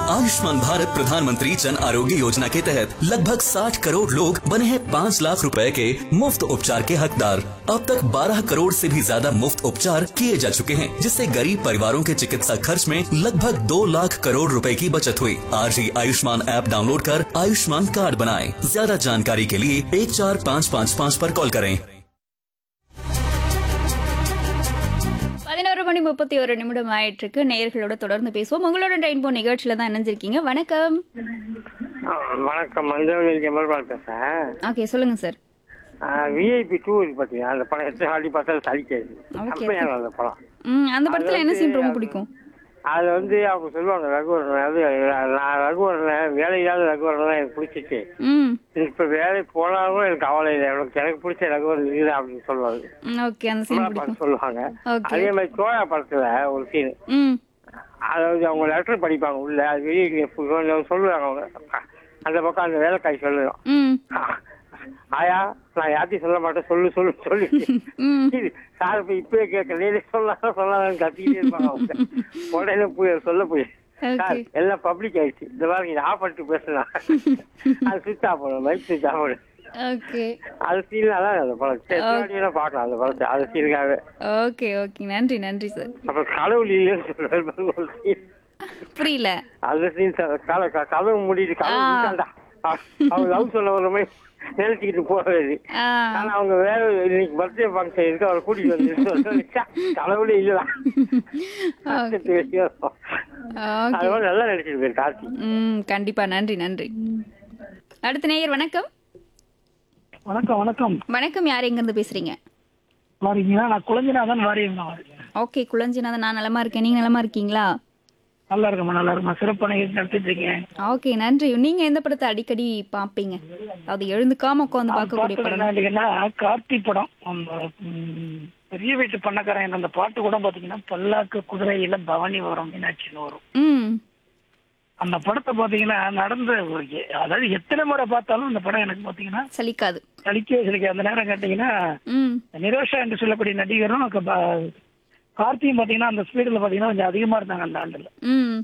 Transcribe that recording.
आयुष्मान भारत प्रधानमंत्री जन आरोग्य योजना के तहत लगभग 60 करोड़ लोग बने हैं 5 लाख रुपए के मुफ्त उपचार के हकदार अब तक 12 करोड़ से भी ज्यादा मुफ्त उपचार किए जा चुके हैं जिससे गरीब परिवारों के चिकित्सा खर्च में लगभग 2 लाख करोड़ रुपए की बचत हुई आज ही आयुष्मान ऐप डाउनलोड कर आयुष्मान कार्ड बनाएं ज्यादा जानकारी के लिए एक चार पाँच पाँच पाँच पर कॉल करें பதினோரு மணி முப்பத்தி ஒரு நிமிடம் ஆயிட்டிருக்கு நேயர்களோட தொடர்ந்து பேசுவோம் உங்களோட ரெயின்போ நிகழ்ச்சியில தான் இணைஞ்சிருக்கீங்க வணக்கம் ஆ, வணக்கம் மஞ்சள் ஜெமல்பால் பேசுறேன் ஓகே சொல்லுங்க சார் விஐபி டூ இருக்கு பாத்தீங்க அந்த படம் எத்தனை வாட்டி பார்த்தாலும் சலிக்காது Okay. கம்பெனியான அந்த படம் ம் அந்த படத்துல என்ன அது சீன் ரொம்ப வந்து- பிடிக்கும் அது வந்து அவங்க சொல்லுவாங்க ரகுவரன் அது நான் ரகுவரன் வேலையில்லாத ரகுவரன் தான் எனக்கு பிடிச்சிச்சு ம் இப்ப வேலை போனாலும் எனக்கு கவலை இல்லை எனக்கு எனக்கு பிடிச்ச ரகுவரன் இல்லை அப்படின்னு சொல்லுவாங்க ம், ஓகே அந்த சீன் கமலா பிடிக்கும் பாட்டு சொல்லுவாங்க Okay. அதே மாதிரி சோழா படத்துல ஒரு சீன் ம் அதாவது அவங்க லெட்டர் படிப்பாங்க உள்ள அது வெளியே கொஞ்சம் சொல்லுவாங்க அவங்க அந்த பக்கம் அந்த வேலைக்காய் சொல்லுவோம் ம் ஆயா நான் யார்த்தையும் சொல்ல மாட்டேன் சொல்லு சொல்லு சொல்லு ம் இது சார் இப்ப இப்பவே கேட்க நீ சொல்லாத சொல்லாதன்னு கத்திக்கிட்டே இருப்பாங்க அவங்க உடனே போய் சொல்ல போய் சார் ஓகே எல்லாம் பப்ளிக் ஆயிடுச்சு இந்த மாதிரி இதை ஆஃப் பண்ணிட்டு பேசலாம் அது சுவிச் ஆஃப் பண்ணும் மைக் சுவிச் ஆஃப் பண்ணு ஓகே அது சீன்ல தான் அந்த படம் சரி, பின்னாடியே பார்க்கலாம் அந்த படத்தை அது சீனுக்காகவே ஓகே ஓகே நன்றி நன்றி சார் அப்புறம் கடவுள் இல்லைன்னு சொல்லுவாரு ஒரு scene. புரியல அந்த சீன் கதை கதவு மூடிட்டு கதவு ஆ. மூடிட்டான்டா. அவங்க லவ் சொல்ல வர மாதிரி நினைச்சுக்கிட்டு போறது ஆ ஆனா அவங்க வேற இன்னைக்கு பர்த்டே ஃபங்க்ஷன் இருக்கு அவரை கூட்டிட்டு வந்து கடவுளே இல்லடா ஓகே அது ஓகே மாதிரி நல்லா நடிச்சிருக்காரு கார்த்தி ம் கண்டிப்பா நன்றி நன்றி அடுத்த நேயர் வணக்கம் வணக்கம் வணக்கம் வணக்கம் யார் எங்க இருந்து பேசுறீங்க வாரீங்களா நான் குழந்தைநாதன் வாரியம் தான் வரேன் ஓகே குளஞ்சிநாதன் நான் நலமா இருக்கேன் நீங்க நலமா இருக்கீங்களா நல்லா இருக்கமா நல்லா இருக்கமா சிறப்பான நிகழ்ச்சி நடத்திட்டு இருக்கேன் ஓகே நன்றி நீங்க எந்த படத்தை அடிக்கடி பாப்பீங்க அது எழுந்துக்காம உட்காந்து பார்க்கக்கூடிய பார்த்தது படம் என்ன இல்லைங்கன்னா கார்த்தி படம் அந்த ம், பெரிய வீட்டு பண்ணக்காரன் அந்த பாட்டு கூட பாத்தீங்கன்னா பல்லாக்கு குதிரையில பவனி வரும் மீனாட்சின்னு வரும் ம் அந்த படத்தை பாத்தீங்கன்னா நடந்த ஒரு எ- அதாவது எத்தனை முறை பார்த்தாலும் அந்த படம் எனக்கு பாத்தீங்கன்னா சலிக்காது சலிக்கவே சலிக்க அந்த நேரம் கேட்டீங்கன்னா ம் நிரோஷா என்று சொல்லக்கூடிய நடிகரும் க- ப- கார்த்தியும் பாத்தீங்கன்னா அந்த ஸ்பீடுல பாத்தீங்கன்னா கொஞ்சம் அதிகமா இருந்தாங்க அந்த ஆண்டுல ம்